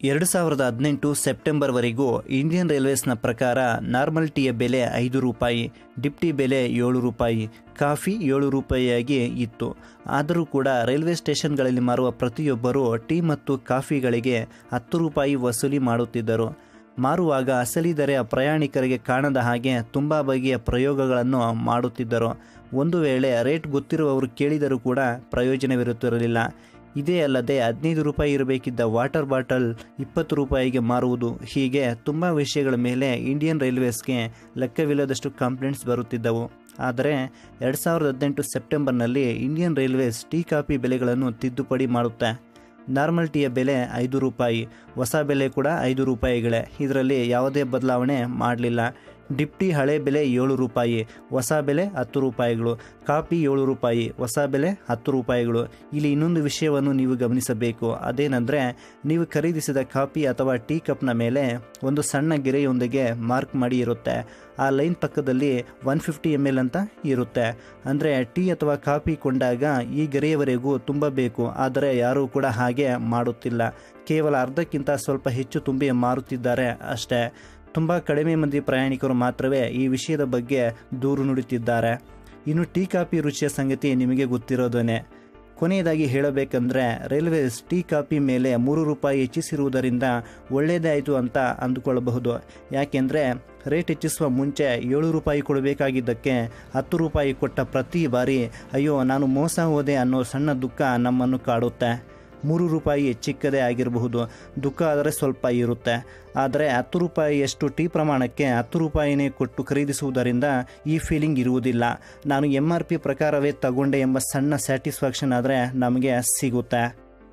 ಎರಡು ಸಾವಿರದ ಹದಿನೆಂಟು ಸೆಪ್ಟೆಂಬರ್ವರೆಗೂ ಇಂಡಿಯನ್ ರೈಲ್ವೇಸ್ನ ಪ್ರಕಾರ ನಾರ್ಮಲ್ ಟೀಯ ಬೆಲೆ ಐದು ರೂಪಾಯಿ ಡಿಪ್ಟಿ ಬೆಲೆ ಏಳು ರೂಪಾಯಿ ಕಾಫಿ ಏಳು ರೂಪಾಯಿಯಾಗಿ ಇತ್ತು ಆದರೂ ಕೂಡ ರೈಲ್ವೆ ಸ್ಟೇಷನ್ಗಳಲ್ಲಿ ಮಾರುವ ಪ್ರತಿಯೊಬ್ಬರೂ ಟೀ ಮತ್ತು ಕಾಫಿಗಳಿಗೆ ಹತ್ತು ರೂಪಾಯಿ ವಸೂಲಿ ಮಾಡುತ್ತಿದ್ದರು ಮಾರುವಾಗ ಅಸಲಿ ದರ ಪ್ರಯಾಣಿಕರಿಗೆ ಕಾಣದ ಹಾಗೆ ತುಂಬ ಬಗೆಯ ಪ್ರಯೋಗಗಳನ್ನು ಮಾಡುತ್ತಿದ್ದರು ಒಂದು ವೇಳೆ ರೇಟ್ ಗೊತ್ತಿರುವವರು ಕೇಳಿದರೂ ಕೂಡ ಪ್ರಯೋಜನವಿರುತ್ತಿರಲಿಲ್ಲ ಇದೇ ಅಲ್ಲದೆ ಹದಿನೈದು ರೂಪಾಯಿ ಇರಬೇಕಿದ್ದ ವಾಟರ್ ಬಾಟಲ್ ಇಪ್ಪತ್ತು ರೂಪಾಯಿಗೆ ಮಾರುವುದು ಹೀಗೆ ತುಂಬ ವಿಷಯಗಳ ಮೇಲೆ ಇಂಡಿಯನ್ ರೈಲ್ವೇಸ್ಗೆ ಲೆಕ್ಕವಿಲ್ಲದಷ್ಟು ಕಂಪ್ಲೇಂಟ್ಸ್ ಬರುತ್ತಿದ್ದವು ಆದರೆ ಎರಡು ಸಾವಿರದ ಹದಿನೆಂಟು ಸೆಪ್ಟೆಂಬರ್ನಲ್ಲಿ ಇಂಡಿಯನ್ ರೈಲ್ವೇಸ್ ಟೀ ಕಾಫಿ ಬೆಲೆಗಳನ್ನು ತಿದ್ದುಪಡಿ ಮಾಡುತ್ತೆ ನಾರ್ಮಲ್ ಟೀಯ ಬೆಲೆ ಐದು ರೂಪಾಯಿ ಹೊಸ ಬೆಲೆ ಕೂಡ ಐದು ರೂಪಾಯಿಗಳೇ ಇದರಲ್ಲಿ ಯಾವುದೇ ಬದಲಾವಣೆ ಮಾಡಲಿಲ್ಲ ಡಿಪ್ಟಿ ಹಳೆ ಬೆಲೆ ಏಳು ರೂಪಾಯಿ ಹೊಸ ಬೆಲೆ ಹತ್ತು ರೂಪಾಯಿಗಳು ಕಾಫಿ ಏಳು ರೂಪಾಯಿ ಹೊಸ ಬೆಲೆ ಹತ್ತು ರೂಪಾಯಿಗಳು ಇಲ್ಲಿ ಇನ್ನೊಂದು ವಿಷಯವನ್ನು ನೀವು ಗಮನಿಸಬೇಕು ಅದೇನೆಂದರೆ ನೀವು ಖರೀದಿಸಿದ ಕಾಫಿ ಅಥವಾ ಟೀ ಕಪ್ನ ಮೇಲೆ ಒಂದು ಸಣ್ಣ ಗೆರೆಯೊಂದಿಗೆ ಮಾರ್ಕ್ ಮಾಡಿ ಇರುತ್ತೆ ಆ ಲೈನ್ ಪಕ್ಕದಲ್ಲಿ ಒನ್ ಫಿಫ್ಟಿ ಎಮ್ ಎಲ್ ಅಂತ ಇರುತ್ತೆ ಅಂದರೆ ಟೀ ಅಥವಾ ಕಾಫಿ ಕೊಂಡಾಗ ಈ ಗೆರೆಯವರೆಗೂ ತುಂಬಬೇಕು ಆದರೆ ಯಾರೂ ಕೂಡ ಹಾಗೆ ಮಾಡುತ್ತಿಲ್ಲ ಕೇವಲ ಅರ್ಧಕ್ಕಿಂತ ಸ್ವಲ್ಪ ಹೆಚ್ಚು ತುಂಬಿ ಮಾರುತ್ತಿದ್ದಾರೆ ಅಷ್ಟೇ ತುಂಬ ಕಡಿಮೆ ಮಂದಿ ಪ್ರಯಾಣಿಕರು ಮಾತ್ರವೇ ಈ ವಿಷಯದ ಬಗ್ಗೆ ದೂರು ನುಡುತ್ತಿದ್ದಾರೆ ಇನ್ನು ಟೀ ಕಾಫಿ ರುಚಿಯ ಸಂಗತಿ ನಿಮಗೆ ಗೊತ್ತಿರೋದೇನೆ ಕೊನೆಯದಾಗಿ ಹೇಳಬೇಕಂದ್ರೆ ರೈಲ್ವೇಸ್ ಟೀ ಕಾಫಿ ಮೇಲೆ ಮೂರು ರೂಪಾಯಿ ಹೆಚ್ಚಿಸಿರುವುದರಿಂದ ಒಳ್ಳೆಯದೇ ಆಯಿತು ಅಂತ ಅಂದುಕೊಳ್ಳಬಹುದು ಯಾಕೆಂದರೆ ರೇಟ್ ಹೆಚ್ಚಿಸುವ ಮುಂಚೆ ಏಳು ರೂಪಾಯಿ ಕೊಡಬೇಕಾಗಿದ್ದಕ್ಕೆ ಹತ್ತು ರೂಪಾಯಿ ಕೊಟ್ಟ ಪ್ರತಿ ಬಾರಿ ಅಯ್ಯೋ ನಾನು ಮೋಸ ಹೋದೆ ಅನ್ನೋ ಸಣ್ಣ ದುಃಖ ನಮ್ಮನ್ನು ಕಾಡುತ್ತೆ ಮೂರು ರೂಪಾಯಿ ಚಿಕ್ಕದೇ ಆಗಿರಬಹುದು ದುಃಖ ಆದರೆ ಸ್ವಲ್ಪ ಇರುತ್ತೆ ಆದರೆ ಹತ್ತು ರೂಪಾಯಿಯಷ್ಟು ಟೀ ಪ್ರಮಾಣಕ್ಕೆ ಹತ್ತು ರೂಪಾಯಿನೇ ಕೊಟ್ಟು ಖರೀದಿಸುವುದರಿಂದ ಈ ಫೀಲಿಂಗ್ ಇರುವುದಿಲ್ಲ ನಾನು ಎಮ್ ಆರ್ ಪಿ ಪ್ರಕಾರವೇ ತಗೊಂಡೆ ಎಂಬ ಸಣ್ಣ ಸ್ಯಾಟಿಸ್ಫ್ಯಾಕ್ಷನ್ ಆದರೆ ನಮಗೆ ಸಿಗುತ್ತೆ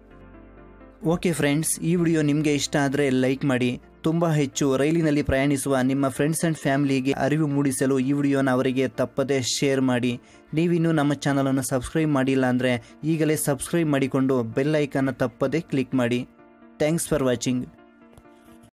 ಓಕೆ ಫ್ರೆಂಡ್ಸ್ ಈ ವಿಡಿಯೋ ನಿಮಗೆ ಇಷ್ಟ ಆದರೆ ಲೈಕ್ ಮಾಡಿ ತುಂಬ ಹೆಚ್ಚು ರೈಲಿನಲ್ಲಿ ಪ್ರಯಾಣಿಸುವ ನಿಮ್ಮ ಫ್ರೆಂಡ್ಸ್ ಆ್ಯಂಡ್ ಫ್ಯಾಮಿಲಿಗೆ ಅರಿವು ಮೂಡಿಸಲು ಈ ವಿಡಿಯೋನ ಅವರಿಗೆ ತಪ್ಪದೇ ಶೇರ್ ಮಾಡಿ ನೀವಿನ್ನೂ ನಮ್ಮ ಚಾನಲನ್ನು ಸಬ್ಸ್ಕ್ರೈಬ್ ಮಾಡಿಲ್ಲ ಅಂದರೆ ಈಗಲೇ ಸಬ್ಸ್ಕ್ರೈಬ್ ಮಾಡಿಕೊಂಡು ಬೆಲ್ ಐಕನ್ನ ತಪ್ಪದೇ ಕ್ಲಿಕ್ ಮಾಡಿ ಥ್ಯಾಂಕ್ಸ್ ಫಾರ್ ವಾಚಿಂಗ್